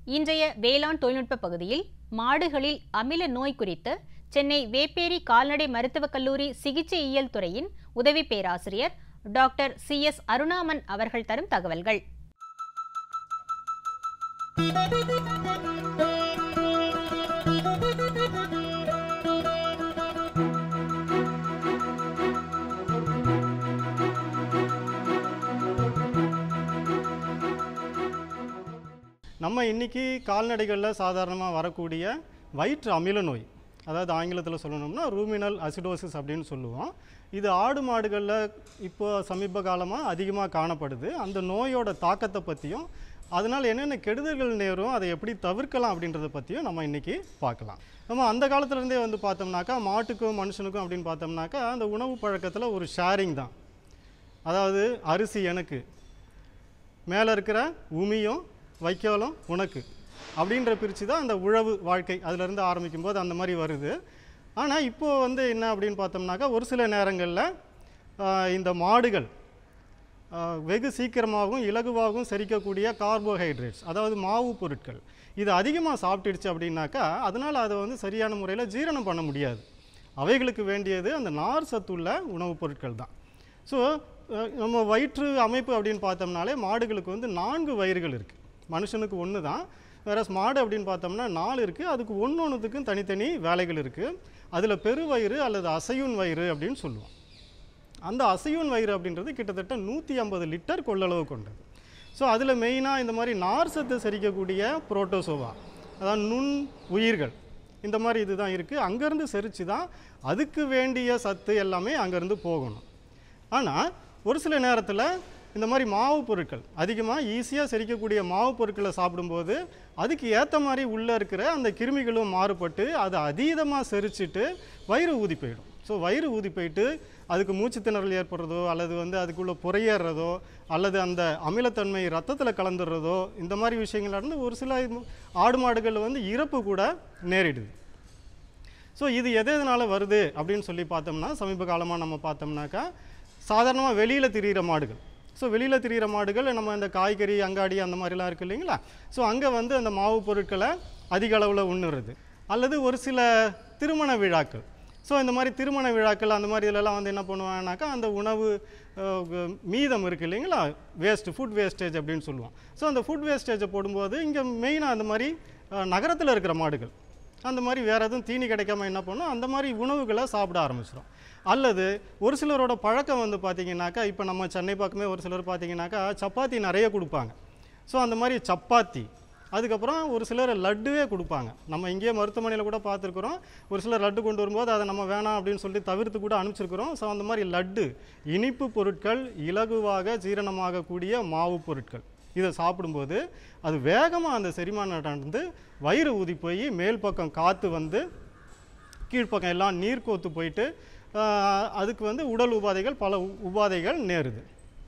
இன்றைய வேளாண் தொழில்நுட்ப பகுதியில் மாடுகளில் அமில நோய் குறித்து சென்னை வேப்பேரி கால்நடை மருத்துவக் கல்லூரி சிகிச்சையியல் துறையின் உதவி பேராசிரியர் டாக்டர் சி எஸ் அருணாமன் அவர்கள் தரும் தகவல்கள் நம்ம இன்னைக்கு கால்நடைகளில் சாதாரணமாக வரக்கூடிய வயிற்று அமில நோய் அதாவது ஆங்கிலத்தில் சொல்லணும்னா ரூமினல் அசிடோசிஸ் அப்படின்னு சொல்லுவோம் இது ஆடு மாடுகளில் இப்போ சமீப காலமாக அதிகமாக காணப்படுது அந்த நோயோட தாக்கத்தை பற்றியும் அதனால் என்னென்ன கெடுதல்கள் நேரும் அதை எப்படி தவிர்க்கலாம் அப்படின்றத பற்றியும் நம்ம இன்றைக்கி பார்க்கலாம் நம்ம அந்த காலத்துலேருந்தே வந்து பார்த்தோம்னாக்கா மாட்டுக்கும் மனுஷனுக்கும் அப்படின்னு பார்த்தோம்னாக்கா அந்த உணவு பழக்கத்தில் ஒரு ஷேரிங் தான் அதாவது அரிசி எனக்கு மேலே இருக்கிற உமியும் வைக்கோலும் உனக்கு அப்படின்ற பிரித்து தான் அந்த உழவு வாழ்க்கை அதிலிருந்து ஆரம்பிக்கும் போது அந்த மாதிரி வருது ஆனால் இப்போது வந்து என்ன அப்படின்னு பார்த்தோம்னாக்கா ஒரு சில நேரங்களில் இந்த மாடுகள் ஆஹ், வெகு சீக்கிரமாகவும் இலகுவாகவும் செரிக்கக்கூடிய கார்போஹைட்ரேட்ஸ் அதாவது மாவு பொருட்கள் இது அதிகமாக சாப்பிட்டுடுச்சு அப்படின்னாக்கா அதனால் அதை வந்து சரியான முறையில் ஜீரணம் பண்ண முடியாது அவைகளுக்கு வேண்டியது அந்த நார் சத்துள்ள உணவுப் பொருட்கள் தான் ஸோ நம்ம வயிற்று அமைப்பு அப்படின்னு பார்த்தோம்னாலே மாடுகளுக்கு வந்து நான்கு வயிறுகள் இருக்குது மனுஷனுக்கு ஒன்று தான் வேற மாடு அப்படின்னு பார்த்தோம்னா நாலு இருக்குது அதுக்கு ஒன்று ஒன்றுத்துக்கும் தனித்தனி வேலைகள் இருக்குது அதில் பெருவயிறு அல்லது அசையூன் வயிறு அப்படின்னு சொல்லுவோம் அந்த அசையூன் வயிறு அப்படின்றது கிட்டத்தட்ட நூற்றி ஐம்பது லிட்டர் கொள்ளளவு கொண்டது ஸோ அதில் மெயினாக இந்த மாதிரி நார் சத்து செரிக்கக்கூடிய புரோட்டோசோவா அதாவது நுண் உயிர்கள் இந்த மாதிரி இதுதான் இருக்குது அங்கேருந்து செரித்து தான் அதுக்கு வேண்டிய சத்து எல்லாமே அங்கேருந்து போகணும் ஆனால் ஒரு சில நேரத்தில் இந்த மாதிரி மாவு பொருட்கள் அதிகமாக ஈஸியாக செரிக்கக்கூடிய மாவு பொருட்களை சாப்பிடும்போது அதுக்கு ஏற்ற மாதிரி உள்ளே இருக்கிற அந்த கிருமிகளும் மாறுபட்டு அது அதீதமாக செரிச்சிட்டு வயிறு ஊதி போயிடும் ஸோ வயிறு ஊதி போயிட்டு அதுக்கு மூச்சு திணறல் ஏற்படுறதோ அல்லது வந்து அதுக்குள்ளே புறையேறதோ அல்லது அந்த அமிலத்தன்மை ரத்தத்தில் கலந்துடுறதோ இந்த மாதிரி விஷயங்கள் நடந்து ஒரு சில ஆடு மாடுகள் வந்து இறப்பு கூட நேரிடுது ஸோ இது எது எதனால் வருது அப்படின்னு சொல்லி பார்த்தோம்னா சமீப காலமாக நம்ம பார்த்தோம்னாக்கா சாதாரணமாக வெளியில் திரியிற மாடுகள் ஸோ வெளியில் திரியிற மாடுகள் நம்ம இந்த காய்கறி அங்காடி அந்த மாதிரிலாம் இருக்குது இல்லைங்களா ஸோ அங்கே வந்து அந்த மாவு பொருட்களை அதிக அளவில் உண்ணுறது அல்லது ஒரு சில திருமண விழாக்கள் ஸோ இந்த மாதிரி திருமண விழாக்கள் அந்த மாதிரி இதிலெல்லாம் வந்து என்ன பண்ணுவாங்கனாக்கா அந்த உணவு அஹ், கு- மீதம் இருக்குது இல்லைங்களா வேஸ்ட் ஃபுட் வேஸ்டேஜ் அப்படின்னு சொல்லுவோம் ஸோ அந்த ஃபுட் வேஸ்டேஜை போடும்போது இங்கே மெயினாக அந்த மாதிரி நகரத்தில் இருக்கிற மாடுகள் அந்த மாதிரி வேறு எதுவும் தீனி கிடைக்காம என்ன பண்ணும் அந்த மாதிரி உணவுகளை சாப்பிட ஆரம்பிச்சிடும் அல்லது ஒரு சிலரோட பழக்கம் வந்து பார்த்தீங்கன்னாக்கா இப்போ நம்ம சென்னை பக்கமே ஒரு சிலர் பார்த்தீங்கன்னாக்கா சப்பாத்தி நிறைய கொடுப்பாங்க ஸோ அந்த மாதிரி சப்பாத்தி அதுக்கப்புறம் ஒரு சிலர் லட்டுவே கொடுப்பாங்க நம்ம இங்கேயே மருத்துவமனையில் கூட பார்த்துருக்குறோம் ஒரு சிலர் லட்டு கொண்டு வரும்போது அதை நம்ம வேணாம் அப்படின்னு சொல்லி தவிர்த்து கூட அனுப்பிச்சிருக்கிறோம் ஸோ அந்த மாதிரி லட்டு இனிப்பு பொருட்கள் இலகுவாக ஜீரணமாகக்கூடிய மாவு பொருட்கள் இதை சாப்பிடும்போது அது வேகமாக அந்த செரிமானம் நடந்து வயிறு ஊதி போய் மேல் பக்கம் காற்று வந்து கீழ்ப்பக்கம் எல்லாம் நீர் கோத்து போயிட்டு ஆஹ், அதுக்கு வந்து உடல் உபாதைகள் பல உ- உபாதைகள் நேருது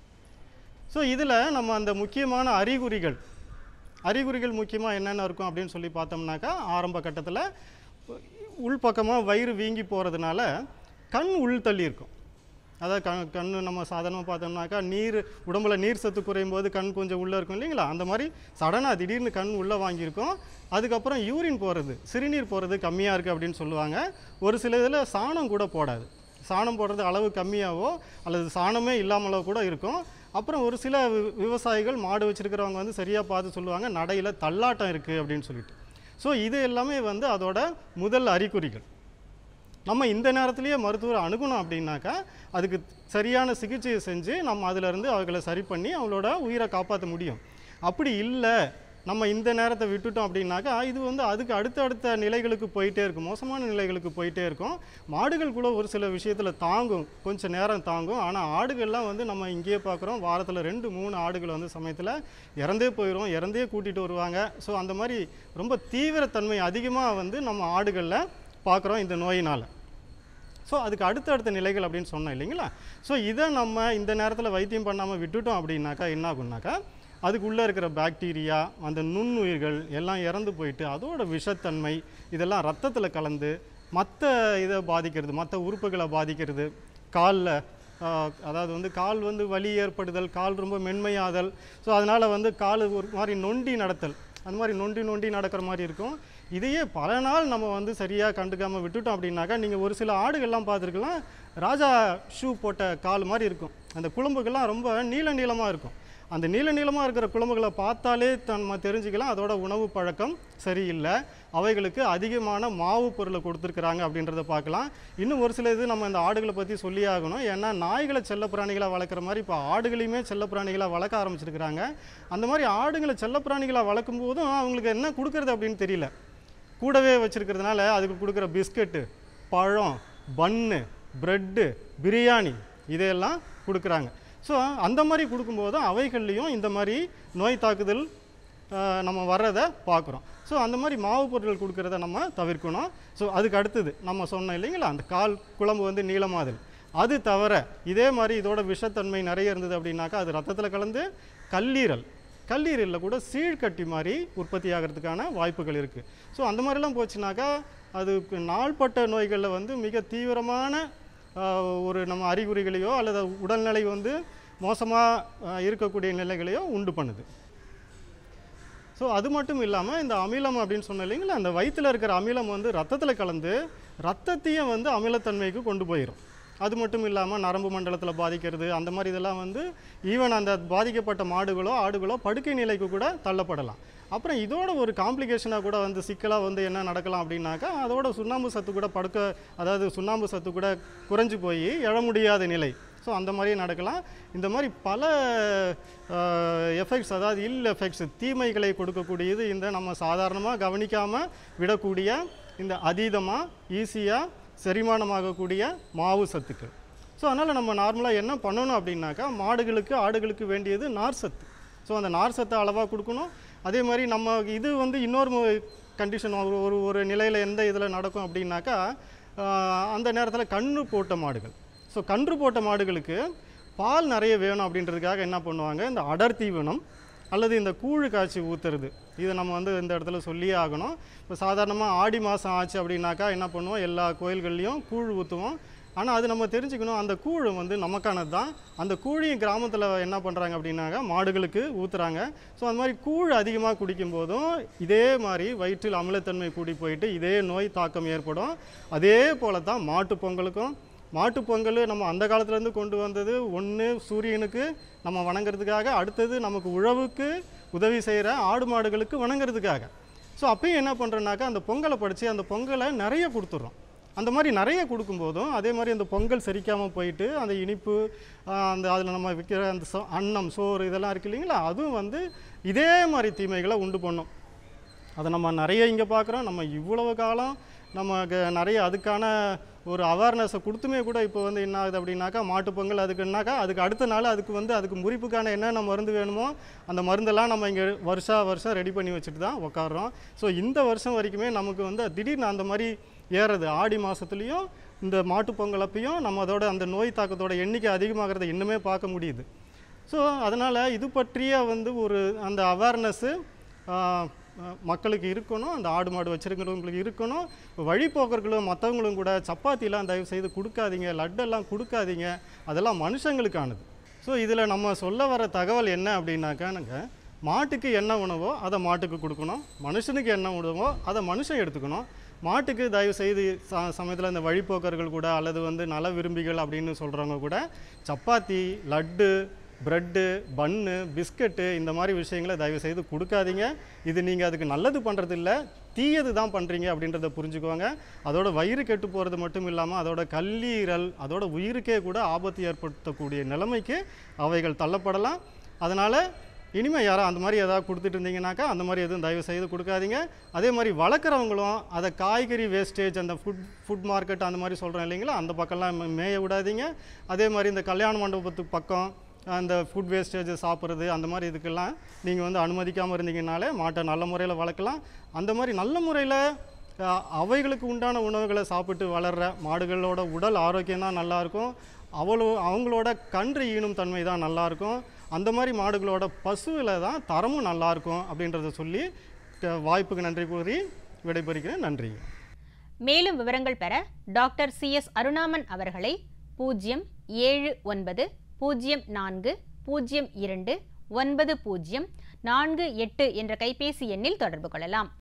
ஸோ இதில் நம்ம அந்த முக்கியமான அறிகுறிகள் அறிகுறிகள் முக்கியமாக என்னென்ன இருக்கும் அப்படின்னு சொல்லி பார்த்தோம்னாக்கா ஆரம்ப கட்டத்தில் உள்பக்கமாக வயிறு வீங்கி போகிறதுனால கண் உள் தள்ளி இருக்கும் அதாவது கண் கண் நம்ம சாதாரணமாக பார்த்தோம்னாக்கா நீர் உடம்புல நீர் சத்து குறையும் போது கண் கொஞ்சம் உள்ளே இருக்கும் இல்லைங்களா அந்த மாதிரி சடனாக திடீர்னு கண் உள்ளே வாங்கியிருக்கும் அதுக்கப்புறம் யூரின் போகிறது சிறுநீர் போகிறது கம்மியாக இருக்குது அப்படின்னு சொல்லுவாங்க ஒரு சில இதில் சாணம் கூட போடாது சாணம் போடுறது அளவு கம்மியாகவோ அல்லது சாணமே இல்லாமலோ கூட இருக்கும் அப்புறம் ஒரு சில வி- விவசாயிகள் மாடு வச்சுருக்கிறவங்க வந்து சரியாக பார்த்து சொல்லுவாங்க நடையில் தள்ளாட்டம் இருக்குது அப்படின்னு சொல்லிட்டு ஸோ இது எல்லாமே வந்து அதோட முதல் அறிகுறிகள் நம்ம இந்த நேரத்திலேயே மருத்துவரை அணுகணும் அப்படின்னாக்கா அதுக்கு சரியான சிகிச்சையை செஞ்சு நம்ம அதிலிருந்து அவர்களை சரி பண்ணி அவங்களோட உயிரை காப்பாற்ற முடியும் அப்படி இல்லை நம்ம இந்த நேரத்தை விட்டுட்டோம் அப்படின்னாக்கா இது வந்து அதுக்கு அடுத்தடுத்த நிலைகளுக்கு போயிட்டே இருக்கும் மோசமான நிலைகளுக்கு போயிட்டே இருக்கும் மாடுகள் கூட ஒரு சில விஷயத்தில் தாங்கும் கொஞ்சம் நேரம் தாங்கும் ஆனால் ஆடுகள்லாம் வந்து நம்ம இங்கேயே பார்க்குறோம் வாரத்தில் ரெண்டு மூணு ஆடுகள் வந்து சமயத்தில் இறந்தே போயிடும் இறந்தே கூட்டிகிட்டு வருவாங்க ஸோ அந்த மாதிரி ரொம்ப தீவிரத்தன்மை அதிகமாக வந்து நம்ம ஆடுகளில் பார்க்குறோம் இந்த நோயினால் ஸோ அதுக்கு அடுத்தடுத்த நிலைகள் அப்படின்னு சொன்னோம் இல்லைங்களா ஸோ இதை நம்ம இந்த நேரத்தில் வைத்தியம் பண்ணாமல் விட்டுட்டோம் அப்படின்னாக்கா என்ன ஆகும்னாக்கா அதுக்குள்ளே இருக்கிற பாக்டீரியா அந்த நுண்ணுயிர்கள் எல்லாம் இறந்து போயிட்டு அதோட விஷத்தன்மை இதெல்லாம் ரத்தத்தில் கலந்து மற்ற இதை பாதிக்கிறது மற்ற உறுப்புகளை பாதிக்கிறது காலில் அதாவது வந்து கால் வந்து வலி ஏற்படுதல் கால் ரொம்ப மென்மையாதல் ஸோ அதனால் வந்து கால் ஒரு மாதிரி நொண்டி நடத்தல் அந்த மாதிரி நொண்டி நொண்டி நடக்கிற மாதிரி இருக்கும் இதையே பல நாள் நம்ம வந்து சரியாக கண்டுக்காமல் விட்டுட்டோம் அப்படின்னாக்கா நீங்கள் ஒரு சில ஆடுகள்லாம் பார்த்துருக்கலாம் ராஜா ஷூ போட்ட கால் மாதிரி இருக்கும் அந்த குழம்புகள்லாம் ரொம்ப நீள நீளமாக இருக்கும் அந்த நீள நீளமாக இருக்கிற குழம்புகளை பார்த்தாலே நம்ம தெரிஞ்சுக்கலாம் அதோட உணவு பழக்கம் சரியில்லை அவைகளுக்கு அதிகமான மாவு பொருளை கொடுத்துருக்குறாங்க அப்படின்றத பார்க்கலாம் இன்னும் ஒரு சில இது நம்ம இந்த ஆடுகளை பற்றி சொல்லியே ஆகணும் ஏன்னா நாய்களை செல்லப்பிராணிகளாக வளர்க்குற மாதிரி இப்போ ஆடுகளையுமே செல்லப்பிராணிகளாக வளர்க்க ஆரம்பிச்சிருக்கிறாங்க அந்த மாதிரி ஆடுகளை செல்லப்பிராணிகளாக வளர்க்கும் போதும் அவங்களுக்கு என்ன கொடுக்கறது அப்படின்னு தெரியல கூடவே வச்சிருக்கிறதுனால அதுக்கு கொடுக்குற பிஸ்கட்டு பழம் பன்னு ப்ரெட்டு பிரியாணி இதையெல்லாம் கொடுக்குறாங்க ஸோ அந்த மாதிரி கொடுக்கும்போது அவைகள்லையும் இந்த மாதிரி நோய் தாக்குதல் ஆஹ், நம்ம வர்றதை பார்க்குறோம் ஸோ அந்த மாதிரி மாவு பொருட்கள் கொடுக்கறத நம்ம தவிர்க்கணும் ஸோ அதுக்கு அடுத்தது நம்ம சொன்னோம் இல்லைங்களா அந்த கால் குழம்பு வந்து நீளமாதல் அது தவிர இதே மாதிரி இதோட விஷத்தன்மை நிறைய இருந்தது அப்படின்னாக்கா அது ரத்தத்தில் கலந்து கல்லீரல் கல்லீரலில் கூட சீழ்கட்டி மாதிரி உற்பத்தி ஆகிறதுக்கான வாய்ப்புகள் இருக்குது ஸோ அந்த மாதிரிலாம் போச்சுனாக்கா அதுக்கு நாள்பட்ட நோய்களில் வந்து மிக தீவிரமான ஆஹ், ஒரு நம்ம அறிகுறிகளையோ அல்லது உடல்நிலை வந்து மோசமாக இருக்கக்கூடிய நிலைகளையோ உண்டு பண்ணுது ஸோ அது மட்டும் இல்லாமல் இந்த அமிலம் அப்படின்னு சொன்ன இல்லைங்களா அந்த வயிற்றில் இருக்கிற அமிலம் வந்து ரத்தத்தில் கலந்து ரத்தத்தையும் வந்து அமிலத்தன்மைக்கு கொண்டு போயிடும் அது மட்டும் இல்லாமல் நரம்பு மண்டலத்தில் பாதிக்கிறது அந்த மாதிரி இதெல்லாம் வந்து ஈவன் அந்த பாதிக்கப்பட்ட மாடுகளோ ஆடுகளோ படுக்கை நிலைக்கு கூட தள்ளப்படலாம் அப்புறம் இதோட ஒரு காம்ப்ளிகேஷனாக கூட வந்து சிக்கலாக வந்து என்ன நடக்கலாம் அப்படின்னாக்கா அதோட சுண்ணாம்பு சத்து கூட படுக்க அதாவது சுண்ணாம்பு சத்து கூட குறைஞ்சு போய் எழ முடியாத நிலை ஸோ அந்த மாதிரியே நடக்கலாம் இந்த மாதிரி பல எஃபெக்ட்ஸ் அதாவது இல் எஃபெக்ட்ஸ் தீமைகளை கொடுக்கக்கூடியது இந்த நம்ம சாதாரணமாக கவனிக்காமல் விடக்கூடிய இந்த அதீதமாக ஈஸியாக செரிமானமாகக்கூடிய மாவு சத்துக்கள் ஸோ அதனால் நம்ம நார்மலாக என்ன பண்ணணும் அப்படின்னாக்கா மாடுகளுக்கு ஆடுகளுக்கு வேண்டியது நார் சத்து ஸோ அந்த நார் சத்தை அளவாக கொடுக்கணும் அதே மாதிரி நம்ம இது வந்து இன்னொரு கண்டிஷன் ஒரு ஒரு ஒரு நிலையில் எந்த இதில் நடக்கும் அப்படின்னாக்கா ஆஹ், அந்த நேரத்தில் கன்று போட்ட மாடுகள் ஸோ கன்று போட்ட மாடுகளுக்கு பால் நிறைய வேணும் அப்படின்றதுக்காக என்ன பண்ணுவாங்க இந்த அடர் தீவனம் அல்லது இந்த கூழு காய்ச்சி ஊற்றுறது இதை நம்ம வந்து இந்த இடத்துல சொல்லியே ஆகணும் இப்போ சாதாரணமாக ஆடி மாதம் ஆச்சு அப்படின்னாக்கா என்ன பண்ணுவோம் எல்லா கோயில்கள்லேயும் கூழ் ஊற்றுவோம் ஆனால் அது நம்ம தெரிஞ்சுக்கணும் அந்த கூழ் வந்து நமக்கானது தான் அந்த கூழையும் கிராமத்தில் என்ன பண்ணுறாங்க அப்படின்னாக்கா மாடுகளுக்கு ஊற்றுறாங்க ஸோ அந்த மாதிரி கூழ் அதிகமாக குடிக்கும் போதும் இதே மாதிரி வயிற்றில் அமிலத்தன்மை கூடி போயிட்டு இதே நோய் தாக்கம் ஏற்படும் அதே போல தான் மாட்டுப் பொங்கலுக்கும் மாட்டுப் பொங்கல் நம்ம அந்த காலத்துலேருந்து கொண்டு வந்தது ஒன்று சூரியனுக்கு நம்ம வணங்குறதுக்காக அடுத்தது நமக்கு உழவுக்கு உதவி செய்கிற ஆடு மாடுகளுக்கு வணங்குறதுக்காக ஸோ அப்பயும் என்ன பண்ணுறோன்னாக்கா அந்த பொங்கலை படித்து அந்த பொங்கலை நிறைய கொடுத்துட்றோம் அந்த மாதிரி நிறைய கொடுக்கும்போதும் அதே மாதிரி அந்த பொங்கல் செரிக்காமல் போயிட்டு அந்த இனிப்பு ஆஹ், அந்த அதில் நம்ம விற்கிற அந்த சோ- அன்னம் சோறு இதெல்லாம் இருக்கு இல்லைங்களா அதுவும் வந்து இதே மாதிரி தீமைகளை உண்டு பண்ணும் அதை நம்ம நிறைய இங்கே பார்க்குறோம் நம்ம இவ்வளவு காலம் நமக்கு நிறைய அதுக்கான ஒரு அவேர்னஸை கொடுத்துமே கூட இப்போ வந்து என்ன ஆகுது அப்படின்னாக்கா மாட்டுப் பொங்கல் அதுக்குன்னாக்கா அதுக்கு அடுத்த நாள் அதுக்கு வந்து அதுக்கு முறிப்புக்கான என்னென்ன மருந்து வேணுமோ அந்த மருந்தெல்லாம் நம்ம இங்கே வருஷா வருஷம் ரெடி பண்ணி வச்சுட்டு தான் உட்காடுறோம் ஸோ இந்த வருஷம் வரைக்குமே நமக்கு வந்து திடீர்னு அந்த மாதிரி ஏறுறது ஆடி மாதத்துலேயும் இந்த மாட்டுப் பொங்கல் அப்பயும் நம்ம அதோட அந்த நோய் தாக்கத்தோட எண்ணிக்கை அதிகமாகிறத இன்னுமே பார்க்க முடியுது ஸோ அதனால் இது பற்றிய வந்து ஒரு அந்த அவேர்னஸ்ஸு மக்களுக்கு இருக்கணும் அந்த ஆடு மாடு வச்சுருக்கிறவங்களுக்கு இருக்கணும் வழிபோக்கர்களும் மற்றவங்களும் கூட சப்பாத்திலாம் தயவு செய்து கொடுக்காதீங்க லட்டெல்லாம் கொடுக்காதீங்க அதெல்லாம் மனுஷங்களுக்கானது ஸோ இதில் நம்ம சொல்ல வர தகவல் என்ன அப்படின்னாக்கானுங்க மாட்டுக்கு என்ன உணவோ அதை மாட்டுக்கு கொடுக்கணும் மனுஷனுக்கு என்ன உணவோ அதை மனுஷன் எடுத்துக்கணும் மாட்டுக்கு தயவு செய்து ச சமயத்தில் இந்த வழிபோக்கர்கள் கூட அல்லது வந்து நல விரும்பிகள் அப்படின்னு சொல்கிறவங்க கூட chapati laddu bread bun biscuit இந்த மாதிரி விஷயங்களை தயவு செய்து கொடுக்காதீங்க இது நீங்கள் அதுக்கு நல்லது பண்ணுறது இல்லை தீயது தான் பண்ணுறீங்க அப்படின்றத புரிஞ்சுக்கோங்க அதோட வயிறு கெட்டு போகிறது மட்டும் இல்லாமல் அதோட கல்லீரல் அதோட உயிருக்கே கூட ஆபத்து ஏற்படுத்தக்கூடிய நிலைமைக்கு அவைகள் தள்ளப்படலாம் அதனால் இனிமேல் யாரும் அந்த மாதிரி ஏதாவது கொடுத்துட்டு இருந்தீங்கன்னாக்கா அந்த மாதிரி எதுவும் தயவு செய்து கொடுக்காதீங்க அதே மாதிரி வளர்க்குறவங்களும் அதை காய்கறி வேஸ்டேஜ் அந்த ஃபுட் ஃபுட் மார்க்கெட் அந்த மாதிரி சொல்கிறோம் இல்லைங்களா அந்த பக்கம்லாம் மே- மேய விடாதீங்க அதே மாதிரி இந்த கல்யாண மண்டபத்துக்கு பக்கம் அந்த ஃபுட் வேஸ்டேஜ் சாப்பிட்றது அந்த மாதிரி இதுக்கெல்லாம் நீங்கள் வந்து அனுமதிக்காமல் இருந்தீங்கனாலே மாட்டை நல்ல முறையில் வளர்க்கலாம் அந்த மாதிரி நல்ல முறையில் அவைகளுக்கு உண்டான உணவுகளை சாப்பிட்டு வளர்கிற மாடுகளோட உடல் ஆரோக்கியம் தான் நல்லாயிருக்கும் அவ்வளோ அவங்களோட கன்று ஈனும் தன்மை தான் நல்லாயிருக்கும் அந்த மாதிரி மாடுகளோட பசுவில் தான் தரமும் நல்லாயிருக்கும் அப்படின்றத சொல்லி க- வாய்ப்புக்கு நன்றி கூறி விடைபெறுகிறேன் நன்றி மேலும் விவரங்கள் பெற டாக்டர் சி எஸ் அருணாமன் அவர்களை பூஜ்ஜியம் ஏழு ஒன்பது பூஜ்ஜியம் நான்கு பூஜ்ஜியம் இரண்டு ஒன்பது பூஜ்ஜியம் நான்கு எட்டு என்ற கைபேசி எண்ணில் தொடர்பு கொள்ளலாம்